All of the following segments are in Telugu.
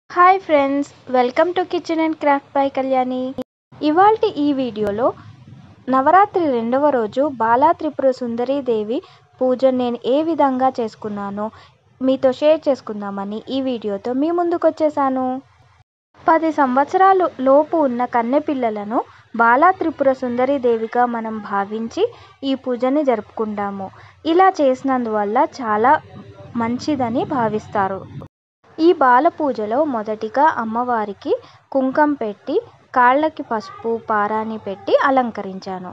hi friends welcome to kitchen and craft by Kalyani ఇవాల్టి ఈ వీడియోలో నవరాత్రి రెండవ రోజు బాలా త్రిపుర సుందరీ దేవి పూజ నేను ఏ విధంగా చేసుకున్నానో మీతో షేర్ చేసుకుందామని ఈ వీడియోతో మీ ముందుకు వచ్చేసాను పది సంవత్సరాలు లోపు ఉన్న కన్నె పిల్లలను బాలా త్రిపుర సుందరీ దేవిగా మనం భావించి ఈ పూజని జరుపుకుంటాము ఇలా చేసినందువల్ల చాలా మంచిదని భావిస్తారు ఈ బాల పూజలో మొదటిగా అమ్మవారికి కుంకం పెట్టి కాళ్ళకి పసుపు పారాని పెట్టి అలంకరించాను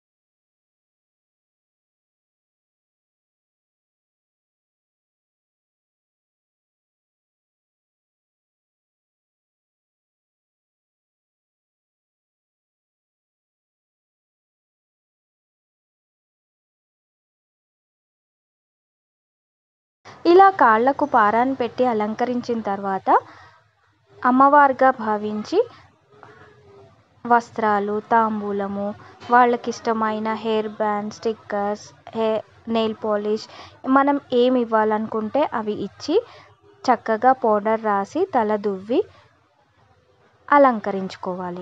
ఇలా కాళ్లకు పారాన్ని పెట్టి అలంకరించిన తర్వాత అమ్మవారుగా భావించి వస్త్రాలు తాంబూలము వాళ్ళకి ఇష్టమైన hair band stickers hey nail polish మనం ఏమి ఇవ్వాలనుకుంటే అవి ఇచ్చి చక్కగా పౌడర్ రాసి తల దువ్వి అలంకరించుకోవాలి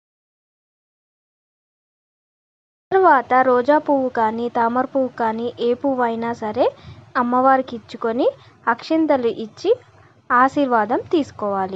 తర్వాత రోజా పువ్వు కానీ తామర పువ్వు కానీ ఏ పువ్వు అయినా సరే అమ్మవారికి ఇచ్చుకొని అక్షింతలు ఇచ్చి ఆశీర్వాదం తీసుకోవాలి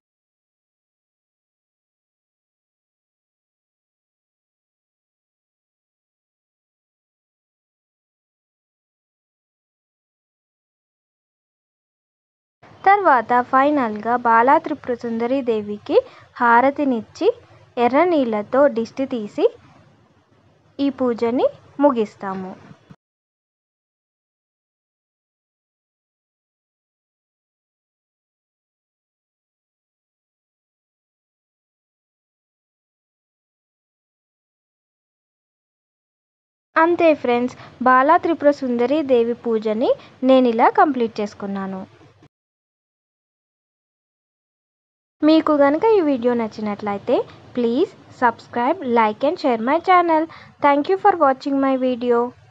తర్వాత ఫైనల్గా బాలా త్రిపుర సుందరి దేవికి హారతినిచ్చి ఎర్ర నీళ్ళతో దిష్టి తీసి ఈ పూజని ముగిస్తాము అంతే ఫ్రెండ్స్ బాలా త్రిపుర సుందరి దేవి పూజని నేను ఇలా కంప్లీట్ చేసుకున్నాను మీకు కనుక ఈ వీడియో నచ్చినట్లయితే please subscribe like and share my channel thank you for watching my video